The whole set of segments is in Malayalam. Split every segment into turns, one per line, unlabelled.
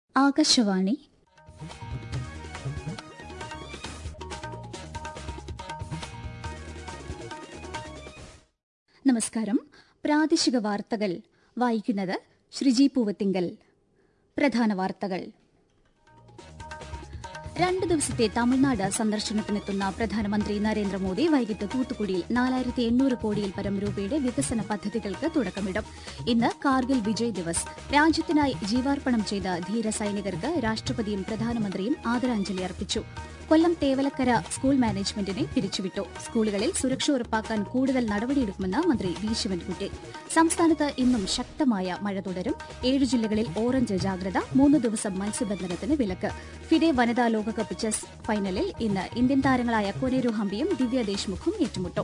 ആകാശവാണി നമസ്കാരം പ്രാദേശിക വാർത്തകൾ വായിക്കുന്നത് ശ്രീജി പൂവത്തിങ്കൽ പ്രധാന വാർത്തകൾ രണ്ട് ദിവസത്തെ തമിഴ്നാട് സന്ദർശനത്തിനെത്തുന്ന പ്രധാനമന്ത്രി നരേന്ദ്രമോദി വൈകിട്ട് തൂത്തുക്കുടിയിൽ നാലായിരത്തി എണ്ണൂറ് കോടിയിൽ പരം രൂപയുടെ വികസന പദ്ധതികൾക്ക് തുടക്കമിടും ഇന്ന് കാർഗിൽ വിജയ് ദിവസ് രാജ്യത്തിനായി ജീവാർപ്പണം ചെയ്ത ധീര സൈനികർക്ക് രാഷ്ട്രപതിയും പ്രധാനമന്ത്രിയും ആദരാഞ്ജലി അർപ്പിച്ചു കൊല്ലം തേവലക്കര സ്കൂൾ മാനേജ്മെന്റിനെ പിരിച്ചുവിട്ടു സ്കൂളുകളിൽ സുരക്ഷ ഉറപ്പാക്കാൻ കൂടുതൽ നടപടിയെടുക്കുമെന്ന് മന്ത്രി വി ശിവൻകുട്ടി സംസ്ഥാനത്ത് ഇന്നും ശക്തമായ മഴ തുടരും ഏഴ് ജില്ലകളിൽ ഓറഞ്ച് ജാഗ്രത മൂന്ന് ദിവസം മത്സ്യബന്ധനത്തിന് വിലക്ക് ഫിഡെ വനിതാ ലോകകപ്പ് ചെസ് ഫൈനലിൽ ഇന്ന് ഇന്ത്യൻ താരങ്ങളായ കൊനേരു ഹംപിയും ദിവ്യ ദേശ്മുഖും ഏറ്റുമുട്ടും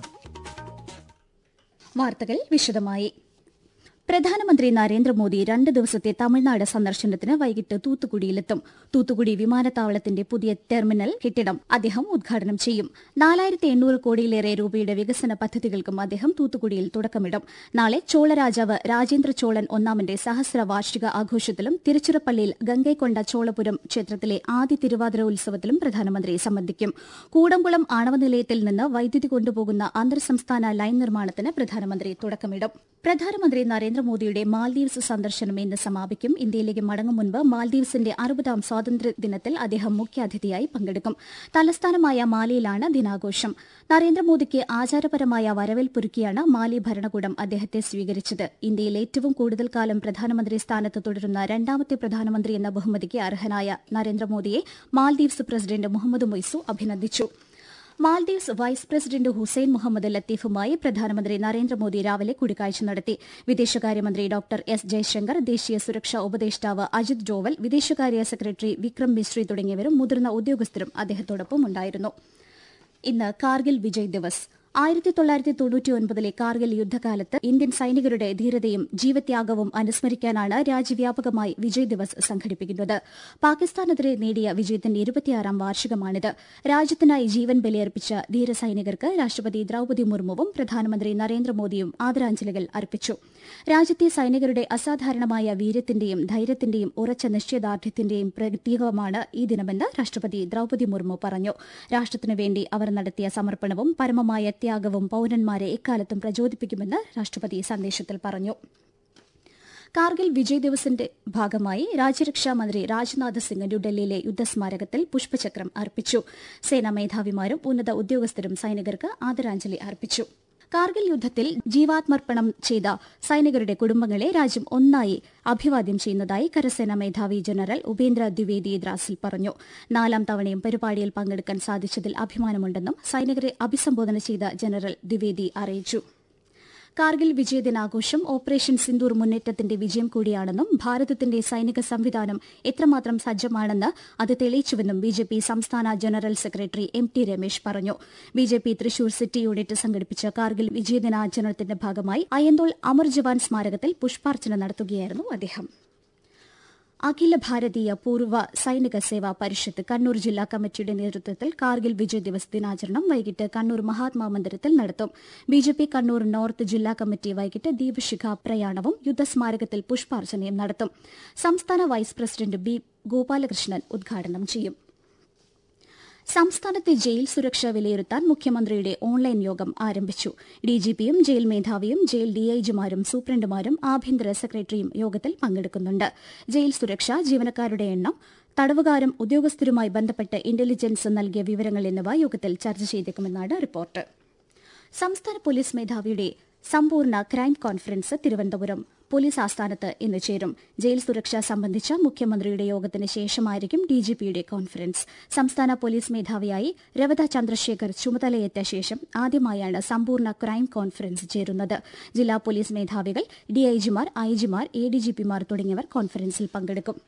വാർത്തകൾ വിശദമായി പ്രധാനമന്ത്രി നരേന്ദ്രമോദി രണ്ട് ദിവസത്തെ തമിഴ്നാട് സന്ദർശനത്തിന് വൈകിട്ട് തൂത്തുക്കുടിയിലെത്തും തൂത്തുക്കുടി വിമാനത്താവളത്തിന്റെ പുതിയ ടെർമിനൽ കെട്ടിടം അദ്ദേഹം ഉദ്ഘാടനം ചെയ്യും നാലായിരത്തി എണ്ണൂറ് കോടിയിലേറെ രൂപയുടെ വികസന പദ്ധതികൾക്കും അദ്ദേഹം തൂത്തുക്കുടിയിൽ തുടക്കമിടും നാളെ ചോളരാജാവ് രാജേന്ദ്ര ചോളൻ ഒന്നാമന്റെ സഹസ്ര വാർഷിക ആഘോഷത്തിലും തിരുച്ചിറപ്പള്ളിയിൽ ഗംഗൈക്കൊണ്ട ചോളപുരം ക്ഷേത്രത്തിലെ ആദ്യ തിരുവാതിര ഉത്സവത്തിലും പ്രധാനമന്ത്രി സംബന്ധിക്കും കൂടംകുളം ആണവ നിലയത്തിൽ നിന്ന് വൈദ്യുതി കൊണ്ടുപോകുന്ന അന്തർ സംസ്ഥാന ലൈൻ നിർമ്മാണത്തിന് പ്രധാനമന്ത്രി തുടക്കമിടും പ്രധാനമന്ത്രി നരേന്ദ്രമോദിയുടെ മാൽദീവ്സ് സന്ദർശനം ഇന്ന് സമാപിക്കും ഇന്ത്യയിലേക്ക് മടങ്ങും മുൻപ് മാൽദീവ്സിന്റെ അറുപതാം സ്വാതന്ത്ര്യ ദിനത്തിൽ അദ്ദേഹം മുഖ്യാതിഥിയായി പങ്കെടുക്കും തലസ്ഥാനമായ മാലിയിലാണ് ദിനാഘോഷം നരേന്ദ്രമോദിക്ക് ആചാരപരമായ വരവേൽപ്പൊരുക്കിയാണ് മാലി ഭരണകൂടം അദ്ദേഹത്തെ സ്വീകരിച്ചത് ഇന്ത്യയിൽ ഏറ്റവും കൂടുതൽ കാലം പ്രധാനമന്ത്രി സ്ഥാനത്ത് തുടരുന്ന രണ്ടാമത്തെ പ്രധാനമന്ത്രി എന്ന ബഹുമതിക്ക് അർഹനായ നരേന്ദ്രമോദിയെ മാൽദീവ്സ് പ്രസിഡന്റ് മുഹമ്മദ് മൊയ്സു അഭിനന്ദിച്ചു Maldives vice president Hussain Muhammad ലത്തീഫുമായി പ്രധാനമന്ത്രി നരേന്ദ്രമോദി രാവിലെ കൂടിക്കാഴ്ച നടത്തി വിദേശകാര്യമന്ത്രി ഡോക്ടർ എസ് ജയശങ്കർ ദേശീയ സുരക്ഷാ ഉപദേഷ്ടാവ് അജിത് ഡോവൽ വിദേശകാര്യ സെക്രട്ടറി വിക്രം മിശ്രി തുടങ്ങിയവരും മുതിർന്ന ഉദ്യോഗസ്ഥരും അദ്ദേഹത്തോടൊപ്പം ഉണ്ടായിരുന്നു ഇന്ന് കാർഗിൽ വിജയ് ദിവസ് ആയിരത്തി തൊള്ളായിരത്തി തൊണ്ണൂറ്റിയൊൻപതിലെ കാർഗിൽ യുദ്ധകാലത്ത് ഇന്ത്യൻ സൈനികരുടെ ധീരതയും ജീവത്യാഗവും അനുസ്മരിക്കാനാണ് രാജ്യവ്യാപകമായി വിജയ് ദിവസ് സംഘടിപ്പിക്കുന്നത് പാകിസ്ഥാനെതിരെ നേടിയ വിജയത്തിന്റെ ഇരുപത്തിയാറാം വാർഷികമാണിത് രാജ്യത്തിനായി ജീവൻ ബലിയർപ്പിച്ച ധീര സൈനികർക്ക് രാഷ്ട്രപതി ദ്രൌപതി മുർമുവും പ്രധാനമന്ത്രി നരേന്ദ്രമോദിയും ആദരാഞ്ജലികൾ അർപ്പിച്ചു രാജ്യത്തെ സൈനികരുടെ അസാധാരണമായ വീര്യത്തിന്റെയും ധൈര്യത്തിന്റെയും ഉറച്ച നിശ്ചയദാർഢ്യത്തിന്റെയും പ്രതീകമാണ് ഈ ദിനമെന്ന് രാഷ്ട്രപതി ദ്രൌപതി മുർമു പറഞ്ഞു രാഷ്ട്രത്തിനു വേണ്ടി അവർ നടത്തിയ സമർപ്പണവും പരമമായ ത്യാഗവും പൌരന്മാരെ എക്കാലത്തും പ്രചോദിപ്പിക്കുമെന്ന് രാഷ്ട്രപതി സന്ദേശത്തിൽ പറഞ്ഞു കാർഗിൽ വിജയ് ദിവസിന്റെ ഭാഗമായി രാജ്യരക്ഷാ മന്ത്രി രാജ്നാഥ് സിംഗ് ന്യൂഡൽഹിയിലെ യുദ്ധസ്മാരകത്തിൽ പുഷ്പചക്രം അർപ്പിച്ചു സേനാ മേധാവിമാരും ഉന്നത ഉദ്യോഗസ്ഥരും സൈനികർക്ക് ആദരാഞ്ജലി അർപ്പിച്ചു കാർഗിൽ യുദ്ധത്തിൽ ജീവാത്മർപ്പണം ചെയ്ത സൈനികരുടെ കുടുംബങ്ങളെ രാജ്യം ഒന്നായി അഭിവാദ്യം ചെയ്യുന്നതായി കരസേനാ മേധാവി ജനറൽ ഉപേന്ദ്ര ദ്വിവേദി ദ്രാസിൽ പറഞ്ഞു നാലാം തവണയും പരിപാടിയിൽ പങ്കെടുക്കാൻ സാധിച്ചതിൽ അഭിമാനമുണ്ടെന്നും സൈനികരെ അഭിസംബോധന ചെയ്ത ജനറൽ ദ്വിവേദി അറിയിച്ചു കാർഗിൽ വിജയദിനാഘോഷം ഓപ്പറേഷൻ സിന്ദൂർ മുന്നേറ്റത്തിന്റെ വിജയം കൂടിയാണെന്നും ഭാരതത്തിന്റെ സൈനിക സംവിധാനം എത്രമാത്രം സജ്ജമാണെന്ന് അത് തെളിയിച്ചുവെന്നും ബിജെപി സംസ്ഥാന general secretary M T Ramesh പറഞ്ഞു ബിജെപി തൃശൂർ സിറ്റി യൂണിറ്റ് സംഘടിപ്പിച്ച കാർഗിൽ വിജയദിനാചരണത്തിന്റെ ഭാഗമായി അയ്യന്തോൾ അമർ ജവാൻ സ്മാരകത്തിൽ പുഷ്പാർച്ചന നടത്തുകയായിരുന്നു അദ്ദേഹം അഖില ഭാരതീയ പൂർവ്വ സൈനിക സേവാ പരിഷത്ത് കണ്ണൂർ ജില്ലാ കമ്മിറ്റിയുടെ നേതൃത്വത്തിൽ കാർഗിൽ വിജയ് ദിവസ് ദിനാചരണം വൈകിട്ട് കണ്ണൂർ മഹാത്മാ മന്ദിരത്തിൽ നടത്തും ബിജെപി കണ്ണൂർ നോർത്ത് ജില്ലാ കമ്മിറ്റി വൈകിട്ട് ദീപശിഖ പ്രയാണവും യുദ്ധസ്മാരകത്തിൽ പുഷ്പാർച്ചനയും നടത്തും സംസ്ഥാന വൈസ് പ്രസിഡന്റ് ബി ഗോപാലകൃഷ്ണൻ ഉദ്ഘാടനം ചെയ്യും സംസ്ഥാനത്തെ ജയിൽ സുരക്ഷ വിലയിരുത്താൻ മുഖ്യമന്ത്രിയുടെ ഓൺലൈൻ യോഗം ആരംഭിച്ചു ഡിജിപിയും ജയിൽ മേധാവിയും ജയിൽ ഡിഐജിമാരും സൂപ്രണ്ടുമാരും ആഭ്യന്തര സെക്രട്ടറിയും യോഗത്തിൽ പങ്കെടുക്കുന്നുണ്ട് ജയിൽ സുരക്ഷ ജീവനക്കാരുടെ എണ്ണം തടവുകാരും ഉദ്യോഗസ്ഥരുമായി ബന്ധപ്പെട്ട് ഇന്റലിജൻസ് നൽകിയ വിവരങ്ങൾ എന്നിവ യോഗത്തിൽ ചർച്ച ചെയ്തേക്കുമെന്നാണ് റിപ്പോർട്ട് സംസ്ഥാന പോലീസ് മേധാവിയുടെ സമ്പൂർണ്ണ ക്രൈം കോൺഫറൻസ് തിരുവനന്തപുരം പോലീസ് ആസ്ഥാനത്ത് ഇന്ന് ചേരും ജയിൽ സുരക്ഷ സംബന്ധിച്ച മുഖ്യമന്ത്രിയുടെ യോഗത്തിന് ശേഷമായിരിക്കും ഡിജിപിയുടെ കോൺഫറൻസ് സംസ്ഥാന പോലീസ് മേധാവിയായി രവത ചന്ദ്രശേഖർ ചുമതലയേറ്റ ശേഷം ആദ്യമായാണ് സമ്പൂർണ്ണ ക്രൈം കോൺഫറൻസ് ചേരുന്നത് ജില്ലാ പോലീസ് മേധാവികൾ ഡിഐജിമാർ ഐജിമാർ എഡിജിപിമാർ തുടങ്ങിയവർ കോൺഫറൻസിൽ പങ്കെടുക്കും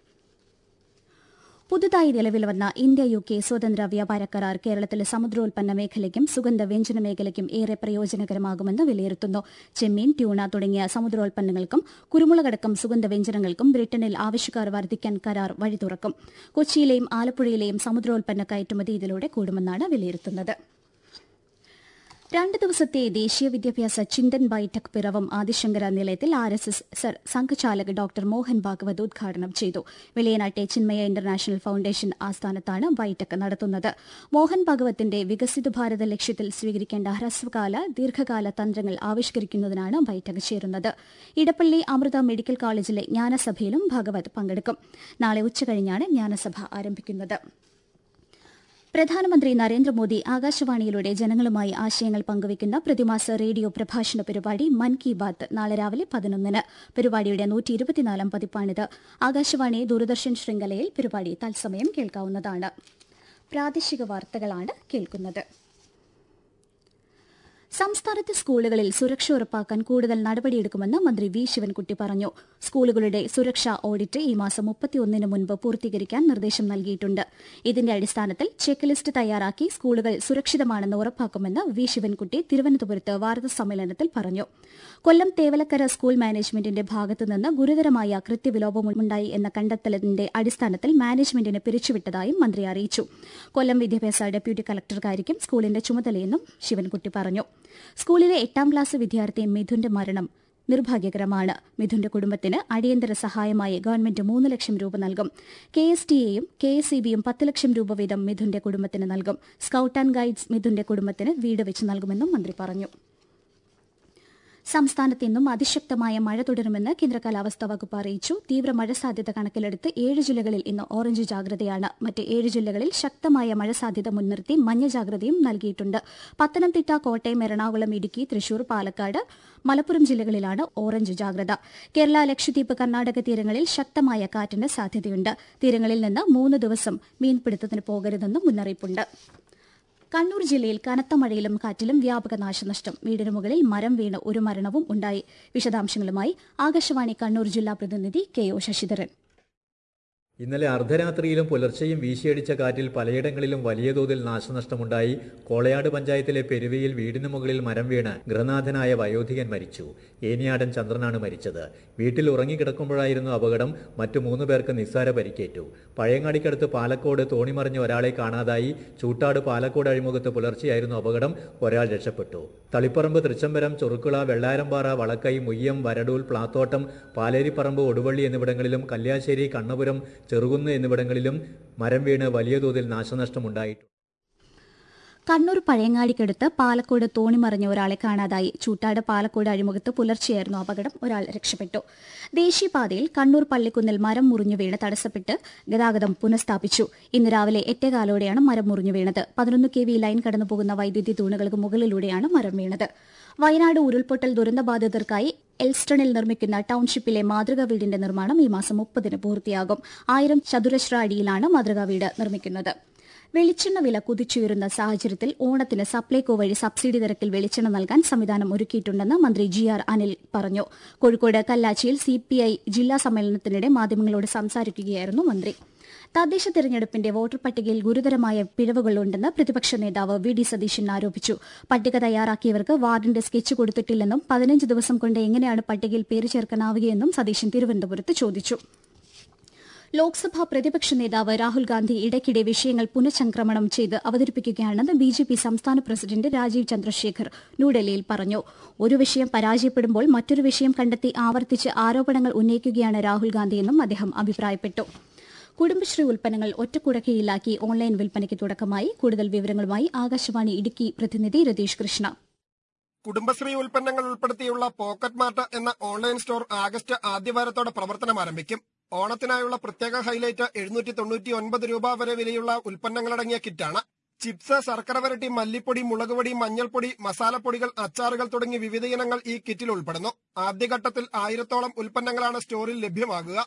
പുതുതായി നിലവിൽ വന്ന ഇന്ത്യ യു കെ സ്വതന്ത്ര വ്യാപാര കരാർ കേരളത്തിലെ സമുദ്രോൽപ്പന്ന മേഖലയ്ക്കും സുഗന്ധ വ്യഞ്ജന മേഖലയ്ക്കും ഏറെ പ്രയോജനകരമാകുമെന്ന് വിലയിരുത്തുന്നു ചെമ്മീൻ ട്യൂണ തുടങ്ങിയ സമുദ്രോൽപ്പന്നങ്ങൾക്കും കുരുമുളകടക്കം സുഗന്ധ വ്യഞ്ജനങ്ങൾക്കും ബ്രിട്ടനിൽ ആവശ്യക്കാർ വർദ്ധിക്കാൻ കരാർ വഴി തുറക്കും കൊച്ചിയിലെയും ആലപ്പുഴയിലെയും സമുദ്രോൽപ്പന്ന കയറ്റുമതി ഇതിലൂടെ കൂടുമെന്നാണ് വിലയിരുത്തുന്നത് രണ്ട് ദിവസത്തെ ദേശീയ വിദ്യാഭ്യാസ ചിന്തൻ ബൈഠക് പിറവം ആദിശങ്കര നിലയത്തിൽ ആർ എസ് എസ് സംഘചാലക് ഡോക്ടർ മോഹൻ ഭാഗവത് ഉദ്ഘാടനം ചെയ്തു വെളിയനാട്ടെ ചിന്മയ ഇന്റർനാഷണൽ ഫൌണ്ടേഷൻ ആസ്ഥാനത്താണ് ബൈഠക് നടത്തുന്നത് മോഹൻ ഭാഗവത്തിന്റെ വികസിത ഭാരത ലക്ഷ്യത്തിൽ സ്വീകരിക്കേണ്ട ഹ്രസ്വകാല ദീർഘകാല തന്ത്രങ്ങൾ ആവിഷ്കരിക്കുന്നതിനാണ് ബൈഠക് ചേരുന്നത് ഇടപ്പള്ളി അമൃത മെഡിക്കൽ കോളേജിലെ ജ്ഞാനസഭയിലും ഭാഗവത് പങ്കെടുക്കും നാളെ ഉച്ചകഴിഞ്ഞാണ് ജ്ഞാനസഭ ആരംഭിക്കുന്നത് പ്രധാനമന്ത്രി നരേന്ദ്രമോദി ആകാശവാണിയിലൂടെ ജനങ്ങളുമായി ആശയങ്ങൾ പങ്കുവയ്ക്കുന്ന പ്രതിമാസ റേഡിയോ പ്രഭാഷണ പരിപാടി മൻ കി ബാത്ത് നാളെ രാവിലെ പതിനൊന്നിന് പരിപാടിയുടെ നൂറ്റി ഇരുപത്തിനാലാം പതിപ്പാണിത് ആകാശവാണി ദൂരദർശൻ ശൃംഖലയിൽ പരിപാടി തത്സമയം കേൾക്കാവുന്നതാണ് പ്രാദേശിക വാർത്തകളാണ് കേൾക്കുന്നത് സംസ്ഥാനത്തെ സ്കൂളുകളിൽ സുരക്ഷ ഉറപ്പാക്കാൻ കൂടുതൽ നടപടിയെടുക്കുമെന്ന് മന്ത്രി വി ശിവൻകുട്ടി പറഞ്ഞു സ്കൂളുകളുടെ സുരക്ഷാ ഓഡിറ്റ് ഈ മാസം മുപ്പത്തിയൊന്നിന് മുൻപ് പൂർത്തീകരിക്കാൻ നിർദ്ദേശം നൽകിയിട്ടുണ്ട് ഇതിന്റെ അടിസ്ഥാനത്തിൽ ചെക്ക് ലിസ്റ്റ് തയ്യാറാക്കി സ്കൂളുകൾ സുരക്ഷിതമാണെന്ന് ഉറപ്പാക്കുമെന്ന് വി ശിവൻകുട്ടി തിരുവനന്തപുരത്ത് വാർത്താസമ്മേളനത്തിൽ പറഞ്ഞു കൊല്ലം തേവലക്കര സ്കൂൾ മാനേജ്മെന്റിന്റെ ഭാഗത്തുനിന്ന് ഗുരുതരമായ കൃത്യവിലോപമുണ്ടായി എന്ന കണ്ടെത്തലിന്റെ അടിസ്ഥാനത്തിൽ മാനേജ്മെന്റിനെ പിരിച്ചുവിട്ടതായും മന്ത്രി അറിയിച്ചു കൊല്ലം വിദ്യാഭ്യാസ ഡെപ്യൂട്ടി കളക്ടർക്കായിരിക്കും സ്കൂളിന്റെ ചുമതലയെന്നും ശിവൻകുട്ടി പറഞ്ഞു സ്കൂളിലെ എട്ടാം ക്ലാസ് വിദ്യാർത്ഥി മിഥുന്റെ മരണം നിർഭാഗ്യകരമാണ് മിഥുന്റെ കുടുംബത്തിന് അടിയന്തര സഹായമായി ഗവൺമെന്റ് മൂന്ന് ലക്ഷം രൂപ നൽകും കെ എസ് ടി എയും കെ എസ് ഇ ബിയും പത്ത് ലക്ഷം രൂപ വീതം മിഥുന്റെ കുടുംബത്തിന് നൽകും സ്കൌട്ട് ആൻഡ് ഗൈഡ്സ് മിഥുന്റെ കുടുംബത്തിന് വീട് വെച്ച് നൽകുമെന്നും മന്ത്രി പറഞ്ഞു സംസ്ഥാനത്ത് ഇന്നും അതിശക്തമായ മഴ തുടരുമെന്ന് കേന്ദ്ര കാലാവസ്ഥാ വകുപ്പ് അറിയിച്ചു തീവ്ര മഴ സാധ്യത കണക്കിലെടുത്ത് ഏഴ് ജില്ലകളിൽ ഇന്ന് ഓറഞ്ച് ജാഗ്രതയാണ് മറ്റ് ഏഴ് ജില്ലകളിൽ ശക്തമായ മഴ സാധ്യത മുൻനിർത്തി മഞ്ഞ ജാഗ്രതയും നൽകിയിട്ടുണ്ട് പത്തനംതിട്ട കോട്ടയം എറണാകുളം ഇടുക്കി തൃശൂർ പാലക്കാട് മലപ്പുറം ജില്ലകളിലാണ് ഓറഞ്ച് ജാഗ്രത കേരള ലക്ഷദ്വീപ് കർണാടക തീരങ്ങളിൽ ശക്തമായ കാറ്റിന് സാധ്യതയുണ്ട് തീരങ്ങളിൽ നിന്ന് മൂന്ന് ദിവസം മീൻപിടുത്തത്തിന് പോകരുതെന്നും മുന്നറിയിപ്പുണ്ട് കണ്ണൂർ ജില്ലയിൽ കനത്ത മഴയിലും കാറ്റിലും വ്യാപക നാശനഷ്ടം വീടിന് മുകളിൽ മരം വീണ് ഒരു മരണവും ഉണ്ടായി വിശദാംശങ്ങളുമായി ആകാശവാണി കണ്ണൂർ ജില്ലാ പ്രതിനിധി കെ ഒ ശശിധരൻ
ഇന്നലെ അർദ്ധരാത്രിയിലും പുലർച്ചെയും വീശിയടിച്ച കാറ്റിൽ പലയിടങ്ങളിലും വലിയ തോതിൽ നാശനഷ്ടമുണ്ടായി കോളയാട് പഞ്ചായത്തിലെ പെരുവയിൽ വീടിന് മുകളിൽ മരം വീണ് ഗൃഹനാഥനായ വയോധികൻ മരിച്ചു ഏനിയാടൻ ചന്ദ്രനാണ് മരിച്ചത് വീട്ടിൽ ഉറങ്ങിക്കിടക്കുമ്പോഴായിരുന്നു അപകടം മറ്റു മൂന്ന് പേർക്ക് നിസ്സാര പരിക്കേറ്റു പഴയങ്ങാടിക്കടുത്ത് പാലക്കോട് തോണിമറിഞ്ഞ ഒരാളെ കാണാതായി ചൂട്ടാട് പാലക്കോട് അഴിമുഖത്ത് പുലർച്ചെയായിരുന്നു അപകടം ഒരാൾ രക്ഷപ്പെട്ടു തളിപ്പറമ്പ് തൃച്ചംബരം ചൊറുക്കുള വെള്ളാരമ്പാറ വളക്കൈ മുയ്യം വരടൂൽ പ്ലാത്തോട്ടം പാലേരിപ്പറമ്പ് ഒടുവള്ളി എന്നിവിടങ്ങളിലും കല്യാശ്ശേരി കണ്ണപുരം ചെറുകുന്ന് എന്നിവിടങ്ങളിലും മരം വീണ് വലിയ തോതിൽ നാശനഷ്ടമുണ്ടായിട്ടുണ്ട്
കണ്ണൂർ പഴയങ്ങാടിക്കടുത്ത് പാലക്കോട് തോണിമറിഞ്ഞ ഒരാളെ കാണാതായി ചൂട്ടാട് പാലക്കോട് അഴിമുഖത്ത് പുലർച്ചെയായിരുന്നു അപകടം ഒരാൾ രക്ഷപ്പെട്ടു ദേശീയപാതയിൽ കണ്ണൂർ പള്ളിക്കുന്നിൽ മരം മുറിഞ്ഞു വീണ് തടസ്സപ്പെട്ട് ഗതാഗതം പുനഃസ്ഥാപിച്ചു ഇന്ന് രാവിലെ എട്ടേകാലോടെയാണ് മരം മുറിഞ്ഞു വീണത് പതിനൊന്ന് കെ വി ലൈൻ കടന്നുപോകുന്ന വൈദ്യുതി തൂണുകൾക്ക് മുകളിലൂടെയാണ് മരം വീണത് വയനാട് ഉരുൾപൊട്ടൽ ദുരന്തബാധിതർക്കായി എൽസ്റ്റണിൽ നിർമ്മിക്കുന്ന ടൌൺഷിപ്പിലെ മാതൃകാ വീടിന്റെ നിർമ്മാണം ഈ മാസം മുപ്പതിന് പൂർത്തിയാകും ആയിരം ചതുരശ്ര അടിയിലാണ് മാതൃകാ വീട് നിർമ്മിക്കുന്നത് വെളിച്ചെണ്ണ വില കുതിച്ചുയരുന്ന സാഹചര്യത്തിൽ ഓണത്തിന് സപ്ലൈകോ വഴി സബ്സിഡി നിരക്കിൽ വെളിച്ചെണ്ണ നൽകാൻ സംവിധാനം ഒരുക്കിയിട്ടുണ്ടെന്ന് മന്ത്രി ജി ആർ അനിൽ പറഞ്ഞു കോഴിക്കോട് കല്ലാച്ചിയിൽ സിപിഐ ജില്ലാ സമ്മേളനത്തിനിടെ മാധ്യമങ്ങളോട് സംസാരിക്കുകയായിരുന്നു മന്ത്രി തദ്ദേശ തെരഞ്ഞെടുപ്പിന്റെ വോട്ടർ പട്ടികയിൽ ഗുരുതരമായ പിഴവുകളുണ്ടെന്ന് പ്രതിപക്ഷ നേതാവ് വി ഡി സതീശൻ ആരോപിച്ചു പട്ടിക തയ്യാറാക്കിയവർക്ക് വാർഡിന്റെ സ്കെച്ച് കൊടുത്തിട്ടില്ലെന്നും പതിനഞ്ച് ദിവസം കൊണ്ട് എങ്ങനെയാണ് പട്ടികയിൽ പേര് ചേർക്കാനാവുകയെന്നും സതീശൻ തിരുവനന്തപുരത്ത് ചോദിച്ചു ലോക്സഭാ പ്രതിപക്ഷ നേതാവ് രാഹുൽ ഗാന്ധി ഇടയ്ക്കിടെ വിഷയങ്ങൾ പുനഃചംക്രമണം ചെയ്ത് അവതരിപ്പിക്കുകയാണെന്ന് ബി ജെ പി സംസ്ഥാന പ്രസിഡന്റ് രാജീവ് ചന്ദ്രശേഖർ ന്യൂഡൽഹിയിൽ പറഞ്ഞു ഒരു വിഷയം പരാജയപ്പെടുമ്പോൾ മറ്റൊരു വിഷയം കണ്ടെത്തി ആവർത്തിച്ച് ആരോപണങ്ങൾ ഉന്നയിക്കുകയാണ് രാഹുൽ ഗാന്ധിയെന്നും അദ്ദേഹം അഭിപ്രായപ്പെട്ടു കുടുംബശ്രീ ഉൽപ്പന്നങ്ങൾ ഒറ്റക്കുടക്കയിലാക്കി ഓൺലൈൻ വിൽപ്പനയ്ക്ക് തുടക്കമായി കൂടുതൽ വിവരങ്ങളുമായി ആകാശവാണി ഇടുക്കി പ്രതിനിധി രതീഷ് കൃഷ്ണ
കുടുംബശ്രീ ഉൽപ്പന്നങ്ങൾ ഉൾപ്പെടുത്തിയുള്ള പോക്കറ്റ് മാർട്ട് എന്ന ഓൺലൈൻ സ്റ്റോർ ആഗസ്റ്റ് ആദ്യവാരത്തോടെ പ്രവർത്തനം ആരംഭിക്കും ഓണത്തിനായുള്ള പ്രത്യേക ഹൈലൈറ്റ് എഴുന്നൂറ്റി തൊണ്ണൂറ്റി ഒൻപത് രൂപ വരെ വിലയുള്ള ഉൽപ്പന്നങ്ങളടങ്ങിയ കിറ്റാണ് ചിപ്സ് ശർക്കര വരട്ടി മല്ലിപ്പൊടി മുളകുപൊടി മഞ്ഞൾപ്പൊടി മസാലപ്പൊടികൾ അച്ചാറുകൾ തുടങ്ങി വിവിധ ഇനങ്ങൾ ഈ കിറ്റിൽ ഉൾപ്പെടുന്നു ആദ്യഘട്ടത്തിൽ ആയിരത്തോളം ഉൽപ്പന്നങ്ങളാണ് സ്റ്റോറിൽ ലഭ്യമാകുക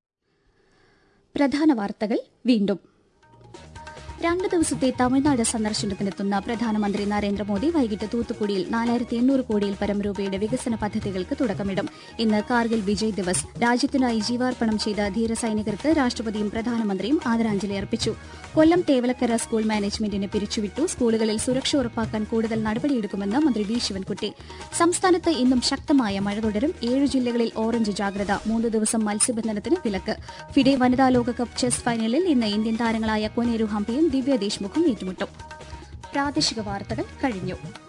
പ്രധാന വാർത്തകൾ വീണ്ടും രണ്ട് ദിവസത്തെ തമിഴ്നാട് സന്ദർശനത്തിനെത്തുന്ന പ്രധാനമന്ത്രി നരേന്ദ്രമോദി വൈകിട്ട് തൂത്തുക്കുടിയിൽ നാലായിരത്തി എണ്ണൂറ് കോടിയിൽ പരം രൂപയുടെ വികസന പദ്ധതികൾക്ക് തുടക്കമിടും ഇന്ന് കാർഗിൽ വിജയ് ദിവസ് രാജ്യത്തിനായി ജീവാർപ്പണം ചെയ്ത ധീരസൈനികർക്ക് രാഷ്ട്രപതിയും പ്രധാനമന്ത്രിയും ആദരാഞ്ജലി അർപ്പിച്ചു കൊല്ലം തേവലക്കര സ്കൂൾ മാനേജ്മെന്റിനെ പിരിച്ചുവിട്ടു സ്കൂളുകളിൽ സുരക്ഷ ഉറപ്പാക്കാൻ കൂടുതൽ നടപടിയെടുക്കുമെന്ന് മന്ത്രി വി ശിവൻകുട്ടി സംസ്ഥാനത്ത് ഇന്നും ശക്തമായ മഴ തുടരും ഏഴ് ജില്ലകളിൽ ഓറഞ്ച് ജാഗ്രത മൂന്ന് ദിവസം മത്സ്യബന്ധനത്തിന് വിലക്ക് ഫിഡെ വനിതാ ലോകകപ്പ് ചെസ് ഫൈനലിൽ ഇന്ന് ഇന്ത്യൻ താരങ്ങളായ കൊനേരു ഹംപിയും ദിവ്യ ദേശ്മുഖും ഏറ്റുമുട്ടും പ്രാദേശിക വാർത്തകൾ കഴിഞ്ഞു